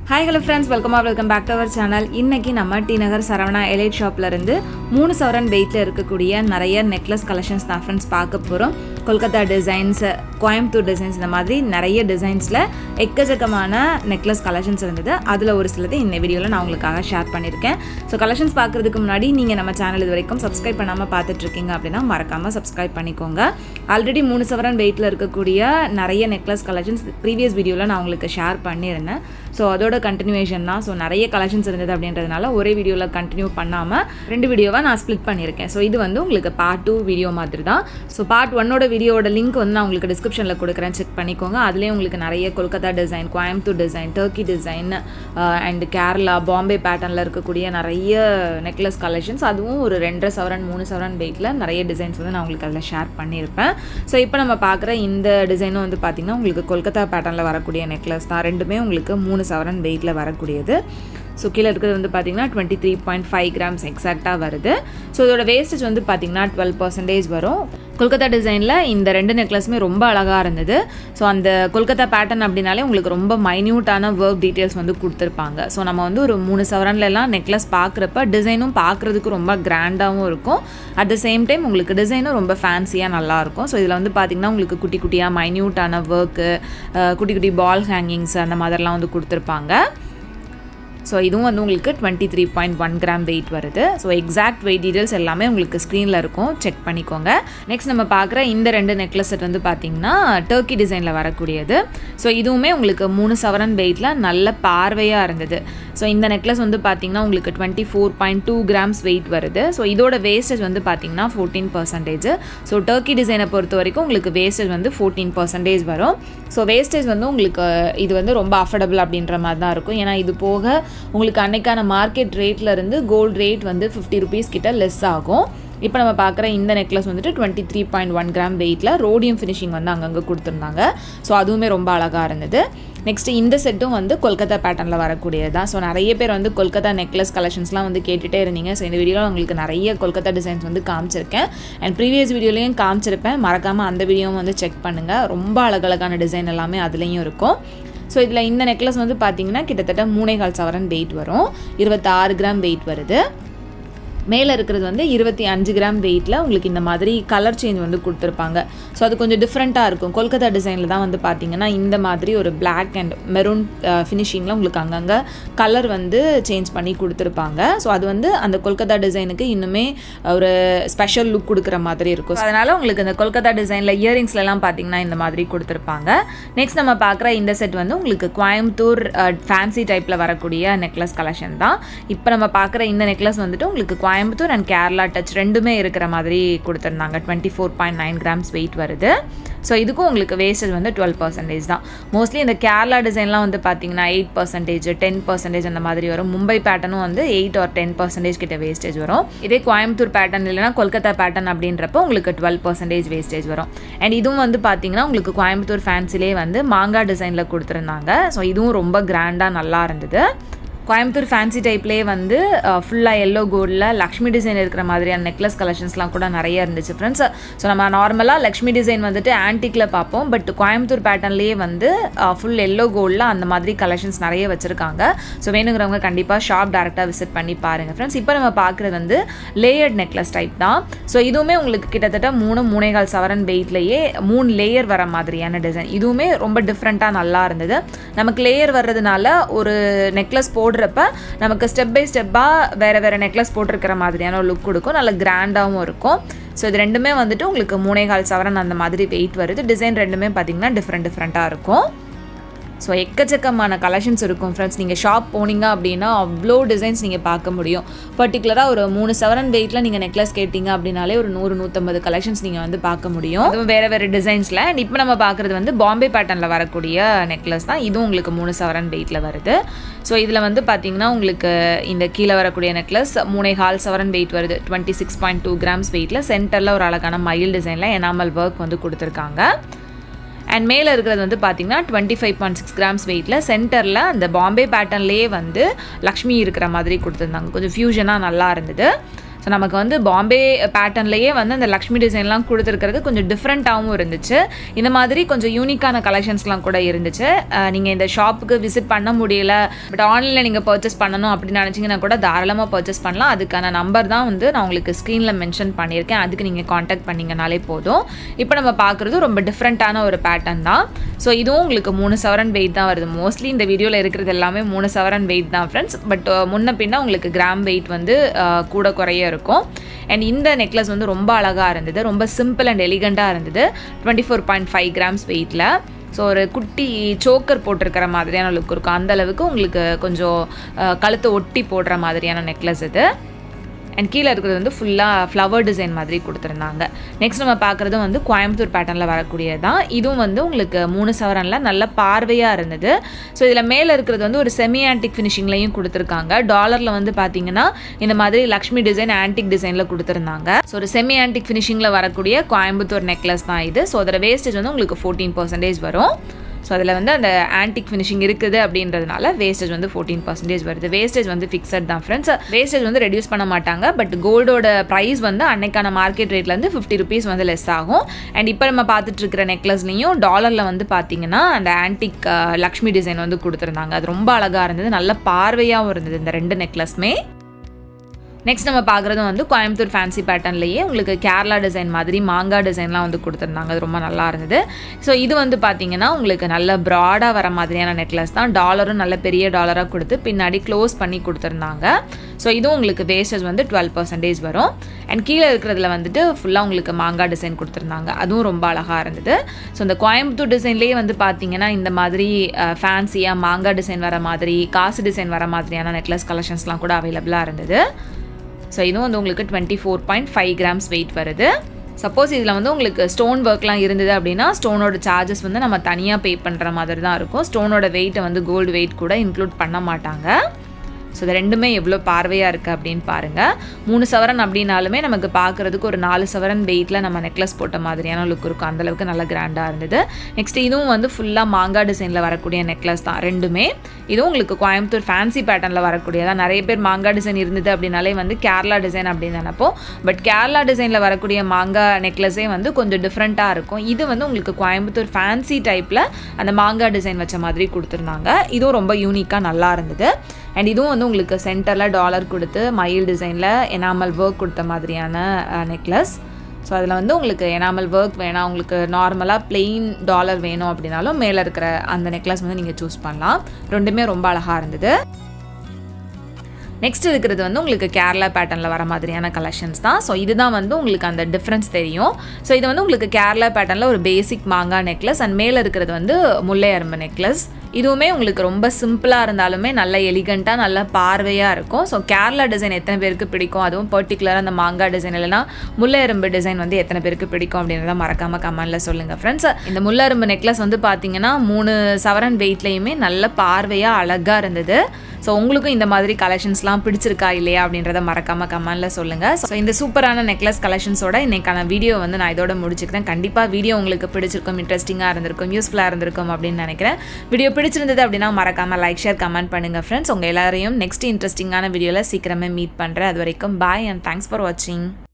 hi hello friends welcome welcome back to our channel இன்னைக்கு நம்ம D நகர் Saravana elite ஷாப்ல இருந்து மூணு சவரன் வெயிட்டில் இருக்கக்கூடிய நிறைய நெக்லஸ் கலெக்ஷன்ஸ் தான் ஃப்ரெண்ட்ஸ் பார்க்க போகிறோம் கொல்கத்தா டிசைன்ஸ் கோயம்புத்தூர் டிசைன்ஸ் இந்த மாதிரி நிறைய டிசைன்ஸில் எக்கச்சக்கமான நெக்லஸ் கலெக்ஷன்ஸ் இருந்தது அதில் ஒரு சிலது இந்த வீடியோவில் நான் உங்களுக்காக ஷேர் பண்ணியிருக்கேன் ஸோ கலெக்ஷன்ஸ் பார்க்குறதுக்கு முன்னாடி நீங்கள் நம்ம சேனல் இது வரைக்கும் சப்ஸ்கிரைப் பண்ணாமல் பார்த்துட்ருக்கீங்க அப்படின்னா மறக்காமல் சப்ஸ்கிரைப் பண்ணிக்கோங்க ஆல்ரெடி மூணு சவரன் வெயிட்டில் இருக்கக்கூடிய நிறைய நெக்லஸ் கலெக்ஷன்ஸ் ப்ரீவியஸ் வீடியோவில் நான் உங்களுக்கு ஷேர் பண்ணியிருந்தேன் ஸோ அதோட கண்டினியூஷன் தான் ஸோ நிறைய கலெக்ஷன்ஸ் இருந்தது அப்படின்றதுனால ஒரே வீடியோவில் கண்டினியூ பண்ணாமல் ரெண்டு வீடியோவாக நான் ஸ்ப்ளிட் பண்ணியிருக்கேன் ஸோ இது வந்து உங்களுக்கு பார்ட் டூ வீடியோ மாதிரி தான் ஸோ பார்ட் ஒன்னோட வீடியோட லிங்க் வந்து நான் உங்களுக்கு டிஸ்கிரிப்ஷனில் கொடுக்குறேன் செக் பண்ணிக்கோங்க அதுலேயும் உங்களுக்கு நிறைய Kolkata design Coimbatore design Turkey design and Kerala Bombay பேட்டர்னில் இருக்கக்கூடிய நிறைய நெக்லஸ் கலெக்ஷன்ஸ் அதுவும் ஒரு ரெண்டரை சவரன் மூணு சவரன் வெயிட்டில் நிறைய டிசைன்ஸ் வந்து நான் உங்களுக்கு அதில் ஷேர் பண்ணியிருப்பேன் ஸோ இப்போ நம்ம பார்க்குற இந்த டிசைனும் வந்து பார்த்திங்கன்னா உங்களுக்கு கொல்கத்தா பேட்டர்னில் வரக்கூடிய நெக்லஸ் தான் ரெண்டுமே உங்களுக்கு மூணு சவரன் வெயிட்டில் வரக்கூடியது ஸோ கீழே இருக்கிறது வந்து பார்த்தீங்கன்னா twenty three point five grams எக்ஸாக்டாக வருது ஸோ இதோட வேஸ்டேஜ் வந்து பார்த்தீங்கன்னா டுவெல் பர்சன்டேஜ் வரும் கொல்கத்தா டிசைனில் இந்த ரெண்டு நெக்லஸுமே ரொம்ப அழகாக இருந்தது ஸோ அந்த கொல்கத்தா பேட்டர்ன் அப்படின்னாலே உங்களுக்கு ரொம்ப மைன்யூட்டான ஒர்க் டீட்டெயில்ஸ் வந்து கொடுத்துருப்பாங்க ஸோ நம்ம வந்து ஒரு மூணு சவரன்லலாம் நெக்லஸ் பார்க்குறப்ப டிசைனும் பார்க்குறதுக்கு ரொம்ப கிராண்டாகவும் இருக்கும் அட் த சேம் டைம் உங்களுக்கு டிசைனும் ரொம்ப ஃபேன்சியாக நல்லாயிருக்கும் ஸோ இதில் வந்து பார்த்திங்கன்னா உங்களுக்கு குட்டி குட்டியாக மைன்யூட்டான ஒர்க்கு குட்டி குட்டி பால் ஹேங்கிங்ஸ் அந்த மாதிரிலாம் வந்து கொடுத்துருப்பாங்க ஸோ இதுவும் வந்து உங்களுக்கு twenty three point one gram weight வருது ஸோ எக்ஸாக்ட் வெயிட் டீட்டெயில்ஸ் எல்லாமே உங்களுக்கு ஸ்க்ரீனில் இருக்கும் செக் பண்ணிக்கோங்க நெக்ஸ்ட் நம்ம பார்க்குற இந்த ரெண்டு நெக்லஸ் செட் வந்து பார்த்திங்கன்னா டர்க்கி டிசைனில் வரக்கூடியது ஸோ இதுவுமே உங்களுக்கு மூணு சவரன் வெயிட்டில் நல்ல பார்வையாக இருந்தது ஸோ இந்த நெக்லஸ் வந்து பார்த்திங்கன்னா உங்களுக்கு twenty four point two grams weight வருது ஸோ இதோட வேஸ்டேஜ் வந்து பார்த்திங்கன்னா ஃபோர்டீன் பர்சன்டேஜ் ஸோ டர்க்கி டிசைனை பொறுத்த வரைக்கும் உங்களுக்கு வேஸ்டேஜ் வந்து ஃபோர்டீன் பர்சன்டேஜ் வரும் ஸோ வேஸ்டேஜ் வந்து உங்களுக்கு இது வந்து ரொம்ப அஃபோர்டபுள் அப்படின்ற மாதிரி தான் இருக்கும் ஏன்னா இது போக உங்களுக்கு அன்னைக்கான மார்க்கெட் ரேட்டில் இருந்து கோல்டு ரேட் வந்து ஃபிஃப்டி ருபீஸ் கிட்ட லெஸ் ஆகும் இப்போ நம்ம பார்க்குற இந்த நெக்லஸ் வந்துட்டு twenty three point one gram வெயிட்டில் ரோடியம் ஃபினிஷிங் வந்து அங்கங்கே கொடுத்துருந்தாங்க ஸோ அதுவுமே ரொம்ப அழகாக இருந்தது நெக்ஸ்ட்டு இந்த செட்டும் வந்து கொல்கத்தா பேட்டர்னில் வரக்கூடியது தான் ஸோ நிறைய பேர் வந்து கொல்கத்தா நெக்லஸ் கலெக்ஷன்ஸ்லாம் வந்து கேட்டுகிட்டே இருந்தீங்க ஸோ இந்த வீடியோவில் உங்களுக்கு நிறைய கொல்கத்தா டிசைன்ஸ் வந்து காமிச்சிருக்கேன் அண்ட் ப்ரீவியஸ் வீடியோலையும் காமிச்சிருப்பேன் மறக்காமல் அந்த வீடியோவும் வந்து செக் பண்ணுங்கள் ரொம்ப அழகழகான டிசைன் எல்லாமே அதுலேயும் இருக்கும் ஸோ இதில் இந்த நெக்லஸ் வந்து பார்த்தீங்கன்னா கிட்டத்தட்ட மூணேகால் சவரன் வெயிட் வரும் இருபத்தாறு கிராம் வெயிட் வருது மேலே இருக்கிறது வந்து இருபத்தி அஞ்சு கிராம் வெயிட்டில் உங்களுக்கு இந்த மாதிரி கலர் சேஞ்ச் வந்து கொடுத்துருப்பாங்க ஸோ அது கொஞ்சம் டிஃப்ரெண்ட்டாக இருக்கும் கொல்கத்தா டிசைனில் தான் வந்து பார்த்தீங்கன்னா இந்த மாதிரி ஒரு பிளாக் அண்ட் மெரூன் ஃபினிஷிங்கில் உங்களுக்கு அங்கங்கே கலர் வந்து சேஞ்ச் பண்ணி கொடுத்துருப்பாங்க ஸோ அது வந்து அந்த கொல்கத்தா டிசைனுக்கு இன்னுமே ஒரு ஸ்பெஷல் லுக் கொடுக்குற மாதிரி இருக்கும் அதனால் உங்களுக்கு இந்த கொல்கத்தா டிசைனில் இயரிங்ஸ்லலாம் பார்த்தீங்கன்னா இந்த மாதிரி கொடுத்துருப்பாங்க நெக்ஸ்ட் நம்ம பார்க்குற இந்த செட் வந்து உங்களுக்கு கோயம்புத்தூர் ஃபேன்சி டைப்பில் வரக்கூடிய நெக்லஸ் கலெக்ஷன் தான் இப்போ நம்ம பார்க்குற இந்த நெக்லஸ் வந்துட்டு உங்களுக்கு கோயம்புத்தூர் அண்ட் கேரளா டச் ரெண்டுமே இருக்கிற மாதிரி கொடுத்துருந்தாங்க twenty four point nine grams weight வருது ஸோ இதுக்கும் உங்களுக்கு வேஸ்டேஜ் வந்து டுவெல் பர்சன்டேஜ் தான் மோஸ்ட்லி இந்த கேரளா டிசைன்லாம் வந்து பார்த்தீங்கன்னா எயிட் பர்சன்டேஜ் டென் பர்சன்டேஜ் அந்த மாதிரி வரும் மும்பை பேட்டர்னும் வந்து எயிட் ஆர் டென் பர்சன்டேஜ் கிட்ட வேஸ்டேஜ் வரும் இதே கோயம்புத்தூர் பேட்டர்ன் இல்லைனா கொல்கத்தா பேட்டர்ன் அப்படின்றப்போ உங்களுக்கு டுவெல் பர்சன்டேஜ் வேஸ்டேஜ் வரும் அண்ட் இதுவும் வந்து பார்த்தீங்கன்னா உங்களுக்கு கோயம்புத்தூர் ஃபேன்சிலே வந்து மாங்காய் டிசைனில் கொடுத்துருந்தாங்க ஸோ இதுவும் ரொம்ப கிராண்டாக நல்லா இருந்தது கோயம்புத்தூர் ஃபேன்சி டைப்லேயே வந்து ஃபுல்லாக எல்லோ கோல்டில் லக்ஷ்மி டிசைன் இருக்கிற மாதிரியான நெக்லஸ் கலெக்ஷன்ஸ்லாம் கூட நிறைய இருந்துச்சு ஃப்ரெண்ட்ஸ் ஸோ நம்ம நார்மலாக லக்ஷ்மி டிசைன் வந்துட்டு ஆன்டிக்கில் பார்ப்போம் பட் கோயம்புத்தூர் பேட்டர்ன்லேயே வந்து ஃபுல் எல்லோ கோல்டில் அந்த மாதிரி கலெக்ஷன்ஸ் நிறைய வச்சுருக்காங்க ஸோ வேணுங்கிறவங்க கண்டிப்பாக ஷாப் டேரெக்டாக விசிட் பண்ணி பாருங்கள் ஃப்ரெண்ட்ஸ் இப்போ நம்ம பார்க்குறது வந்து லேயர்ட் நெக்லஸ் டைப் தான் ஸோ இதுவுமே உங்களுக்கு கிட்டத்தட்ட மூணு மூணேகால் சவரன் வெயிட்லேயே மூணு லேயர் வர மாதிரியான டிசைன் இதுவுமே ரொம்ப டிஃப்ரெண்ட்டாக நல்லா இருந்தது நமக்கு லேயர் வர்றதுனால ஒரு நெக்லஸ் போடு போடுறப்ப நமக்கு ஸ்டெப் பை ஸ்டெப்பாக வேறு வேறு நெக்லஸ் போட்டிருக்கிற மாதிரியான ஒரு லுக் கொடுக்கும் நல்ல கிராண்டாகவும் இருக்கும் ஸோ இது ரெண்டுமே வந்துட்டு உங்களுக்கு மூணேகால் சவரன் அந்த மாதிரி வெயிட் வருது டிசைன் ரெண்டுமே பார்த்திங்கன்னா டிஃப்ரெண்ட் டிஃப்ரெண்ட்டாக இருக்கும் ஸோ எக்கச்சக்கமான கலெக்ஷன்ஸ் இருக்கும் ஃப்ரெண்ட்ஸ் நீங்கள் ஷாப் போனீங்க அப்படின்னா அவ்வளோ டிசைன்ஸ் நீங்கள் பார்க்க முடியும் பர்டிகுலராக ஒரு மூணு செவரன் வெயிட்டில் நீங்கள் நெக்லஸ் கேட்டிங்க அப்படின்னாலே ஒரு நூறு நூற்றம்பது கலெக்ஷன்ஸ் நீங்கள் வந்து பார்க்க முடியும் அதுவும் வேறு வேறு டிசைன்ஸில் அண்ட் இப்போ நம்ம பார்க்குறது வந்து பாம்பே பேட்டர்னில் வரக்கூடிய நெக்லஸ் தான் இதுவும் உங்களுக்கு மூணு செவரன் வெயிட்டில் வருது ஸோ இதில் வந்து பார்த்தீங்கன்னா உங்களுக்கு இந்த கீழே வரக்கூடிய நெக்லஸ் மூணே ஹால் செவரன் வெயிட் வருது twenty six point two grams வெயிட்டில் சென்டரில் ஒரு அழகான மயில் டிசைனில் எனாமல் ஒர்க் வந்து கொடுத்துருக்காங்க அண்ட் மேலே இருக்கிறது வந்து பார்த்தீங்கன்னா twenty five point six grams வெயிட்டில் சென்டரில் அந்த பாம்பே பேட்டர்ன்லேயே வந்து லக்ஷ்மி இருக்கிற மாதிரி கொடுத்துருந்தாங்க கொஞ்சம் ஃபியூஷனாக நல்லா இருந்தது ஸோ நமக்கு வந்து பாம்பே பேட்டர்ன்லேயே வந்து அந்த லக்ஷ்மி டிசைன்லாம் கொடுத்துருக்கிறது கொஞ்சம் டிஃப்ரெண்ட்டாகவும் இருந்துச்சு இந்த மாதிரி கொஞ்சம் யூனிக்கான கலெக்ஷன்ஸ்லாம் கூட இருந்துச்சு நீங்கள் இந்த ஷாப்புக்கு விசிட் பண்ண முடியல பட் ஆன்லைனில் நீங்கள் பர்ச்சேஸ் பண்ணணும் அப்படின்னு நினச்சிங்கன்னா கூட தாராளமாக பர்ச்சேஸ் பண்ணலாம் அதுக்கான நம்பர் தான் வந்து நான் உங்களுக்கு ஸ்க்ரீனில் மென்ஷன் பண்ணியிருக்கேன் அதுக்கு நீங்கள் காண்டாக்ட் பண்ணிங்கனாலே போதும் இப்போ நம்ம பார்க்குறது ரொம்ப டிஃப்ரெண்ட்டான ஒரு பேட்டர்ன் தான் ஸோ இதுவும் உங்களுக்கு மூணு சவரன் வெயிட் தான் வருது மோஸ்ட்லி இந்த வீடியோவில் இருக்கிறது எல்லாமே மூணு சவரன் வெயிட் தான் ஃப்ரெண்ட்ஸ் பட் முன்ன பின்ன உங்களுக்கு கிராம் வெயிட் வந்து கூட குறைய இருக்கும் அண்ட் இந்த நெக்லஸ் வந்து ரொம்ப அழகாக இருந்தது ரொம்ப சிம்பிள் அண்ட் எலிகண்ட்டாக இருந்தது twenty four point five grams வெயிட்டில் ஸோ ஒரு குட்டி சோக்கர் போட்டிருக்கிற மாதிரியான லுக் இருக்கும் அந்த அளவுக்கு உங்களுக்கு கொஞ்சம் கழுத்தை ஒட்டி போடுற மாதிரியான நெக்லஸ் இது அண்ட் கீழே இருக்கிறது வந்து ஃபுல்லாக ஃப்ளவர் டிசைன் மாதிரி கொடுத்துருந்தாங்க நெக்ஸ்ட் நம்ம பார்க்குறதும் வந்து கோயம்புத்தூர் பேட்டர்னில் வரக்கூடியது தான் இதுவும் வந்து உங்களுக்கு மூணு சவரனில் நல்ல பார்வையாக இருந்தது ஸோ இதில் மேலே இருக்கிறது வந்து ஒரு செமி ஆன்டிக் ஃபினிஷிங்லையும் கொடுத்துருக்காங்க டாலரில் வந்து பார்த்தீங்கன்னா இந்த மாதிரி லக்ஷ்மி டிசைன் ஆன்டிக் டிசைனில் கொடுத்துருந்தாங்க ஸோ ஒரு செமி ஆன்டிக் ஃபினிஷிங்கில் வரக்கூடிய கோயம்புத்தூர் நெக்லஸ் தான் இது ஸோ அதோட வேஸ்டேஜ் வந்து உங்களுக்கு ஃபோர்டீன் பர்சன்டேஜ் வரும் ஸோ அதில் வந்து அந்த ஆன்டிக் ஃபினிஷிங் இருக்குது அப்படின்றதுனால வேஸ்டேஜ் வந்து ஃபோர்டீன் பர்சன்டேஜ் வருது வேஸ்டேஜ் வந்து ஃபிக்ஸட் தான் ஃப்ரெண்ட்ஸ் வேஸ்டேஜ் வந்து ரெடியூஸ் பண்ண மாட்டாங்க பட் கோல்டோட ப்ரைஸ் வந்து அன்னைக்கான மார்க்கெட் ரேட்லேருந்து ஃபிஃப்டி ருபீஸ் வந்து லெஸ் ஆகும் அண்ட் இப்போ நம்ம பார்த்துட்டு இருக்கிற நெக்லஸ்லையும் டாலரில் வந்து பார்த்தீங்கன்னா அந்த ஆன்டிக் லக்ஷ்மி டிசைன் வந்து கொடுத்துருந்தாங்க அது ரொம்ப அழகாக இருந்தது நல்ல பார்வையாகவும் இருந்தது இந்த ரெண்டு நெக்லஸ்மே நெக்ஸ்ட் நம்ம பார்க்குறது வந்து கோயம்புத்தூர் ஃபேன்சி பேட்டர்ன்லேயே உங்களுக்கு கேரளா டிசைன் மாதிரி மாங்காய் டிசைன்லாம் வந்து கொடுத்துருந்தாங்க அது ரொம்ப நல்லா இருந்தது ஸோ இது வந்து பார்த்தீங்கன்னா உங்களுக்கு நல்ல ப்ராடாக வர மாதிரியான நெக்லஸ் தான் டாலரும் நல்ல பெரிய டாலராக கொடுத்து பின்னாடி க்ளோஸ் பண்ணி கொடுத்துருந்தாங்க ஸோ இதுவும் உங்களுக்கு வேஸ்டேஜ் வந்து டுவெல் பர்சன்டேஜ் வரும் அண்ட் கீழே இருக்கிறதுல வந்துட்டு ஃபுல்லாக உங்களுக்கு மாங்காய் டிசைன் கொடுத்துருந்தாங்க அதுவும் ரொம்ப அழகாக இருந்தது ஸோ இந்த கோயம்புத்தூர் டிசைன்லேயே வந்து பார்த்தீங்கன்னா இந்த மாதிரி ஃபேன்சியாக மாங்காய் டிசைன் வர மாதிரி காசு டிசைன் வர மாதிரியான நெக்லஸ் கலெக்ஷன்ஸ்லாம் கூட அவைலபிளாக இருந்தது ஸோ இதுவும் வந்து உங்களுக்கு twenty four point five grams weight வருது சப்போஸ் இதில் வந்து உங்களுக்கு ஸ்டோன் ஒர்க்லாம் இருந்தது அப்படின்னா ஸ்டோனோட சார்ஜஸ் வந்து நம்ம தனியாக பே பண்ணுற மாதிரி தான் இருக்கும் ஸ்டோனோட வெயிட்டை வந்து கோல்டு வெயிட் கூட இன்க்ளூட் பண்ண மாட்டாங்க ஸோ இது ரெண்டுமே எவ்வளோ பார்வையாக இருக்குது அப்படின்னு பாருங்கள் மூணு சவரன் அப்படின்னாலுமே நமக்கு பார்க்குறதுக்கு ஒரு நாலு சவரன் வெயிட்டில் நம்ம நெக்லஸ் போட்ட மாதிரியான லுக் இருக்கும் அந்தளவுக்கு நல்லா கிராண்டாக இருந்தது நெக்ஸ்ட் இதுவும் வந்து ஃபுல்லாக மாங்காய் டிசைனில் வரக்கூடிய நெக்லஸ் தான் ரெண்டுமே இதுவும் உங்களுக்கு கோயம்புத்தூர் ஃபேன்சி பேட்டர்னில் வரக்கூடியதான் நிறைய பேர் மாங்காய் டிசைன் இருந்தது அப்படின்னாலே வந்து கேரளா டிசைன் அப்படின்னு நினைப்போம் பட் கேரளா டிசைனில் வரக்கூடிய மாங்காய் நெக்லஸே வந்து கொஞ்சம் டிஃப்ரெண்ட்டாக இருக்கும் இது வந்து உங்களுக்கு கோயம்புத்தூர் ஃபேன்சி டைப்பில் அந்த மாங்காய் டிசைன் வச்ச மாதிரி கொடுத்துருந்தாங்க இதுவும் ரொம்ப யூனிக்காக நல்லா இருந்தது அண்ட் இதுவும் வந்து உங்களுக்கு சென்டரில் டாலர் கொடுத்து மயில் டிசைனில் எனாமல் ஒர்க் கொடுத்த மாதிரியான நெக்லஸ் ஸோ அதில் வந்து உங்களுக்கு எனாமல் ஒர்க் வேணாம் உங்களுக்கு நார்மலாக பிளெயின் டாலர் வேணும் அப்படின்னாலும் மேலே இருக்கிற அந்த நெக்லஸ் வந்து நீங்கள் சூஸ் பண்ணலாம் ரெண்டுமே ரொம்ப அழகாக இருந்தது நெக்ஸ்ட் இருக்கிறது வந்து உங்களுக்கு கேரளா பேட்டர்னில் வர மாதிரியான கலெக்ஷன்ஸ் தான் ஸோ இதுதான் வந்து உங்களுக்கு அந்த டிஃப்ரென்ஸ் தெரியும் ஸோ இது வந்து உங்களுக்கு கேரளா பேட்டர்னில் ஒரு பேசிக் மாங்காய் நெக்லஸ் அண்ட் மேலே இருக்கிறது வந்து முல்லை அரும்பு நெக்லஸ் இதுவுமே உங்களுக்கு ரொம்ப சிம்பிளாக இருந்தாலுமே நல்ல எலிகண்ட்டாக நல்ல பார்வையாக இருக்கும் ஸோ கேரளா டிசைன் எத்தனை பேருக்கு பிடிக்கும் அதுவும் பர்டிகுலராக அந்த மாங்காய் டிசைன் இல்லைனா முல்லையரும்பு டிசைன் வந்து எத்தனை பேருக்கு பிடிக்கும் அப்படின்றத மறக்காமல் கமெண்டில் சொல்லுங்கள் ஃப்ரெண்ட்ஸ் இந்த முல்லரும்பு நெக்லஸ் வந்து பார்த்தீங்கன்னா மூணு சவரன் வெயிட்லேயுமே நல்ல பார்வையாக அழகாக இருந்தது ஸோ உங்களுக்கும் இந்த மாதிரி கலெக்ஷன்ஸ்லாம் பிடிச்சிருக்கா இல்லையா அப்படின்றத மறக்காமல் கமெண்டில் சொல்லுங்கள் ஸோ இந்த சூப்பரான நெக்லஸ் கலெக்ஷன்ஸோட இன்னைக்கான வீடியோ வந்து நான் இதோட முடிச்சுக்கிறேன் கண்டிப்பாக வீடியோ உங்களுக்கு பிடிச்சிருக்கும் இன்ட்ரெஸ்டிங்காக இருந்திருக்கும் யூஸ்ஃபுல்லாக இருந்திருக்கும் அப்படின்னு நினைக்கிறேன் வீடியோ பிடிச்சிருந்தது அப்படின்னா மறக்காமல் லைக் ஷேர் கமெண்ட் பண்ணுங்கள் ஃப்ரெண்ட்ஸ் உங்கள் எல்லாரையும் நெக்ஸ்ட் இன்ட்ரெஸ்டிங்கான வீடியோவில் சீக்கிரமே மீட் பண்ணுறேன் அது வரைக்கும் பாய் அண்ட் தேங்க்ஸ் ஃபார் வாட்சிங்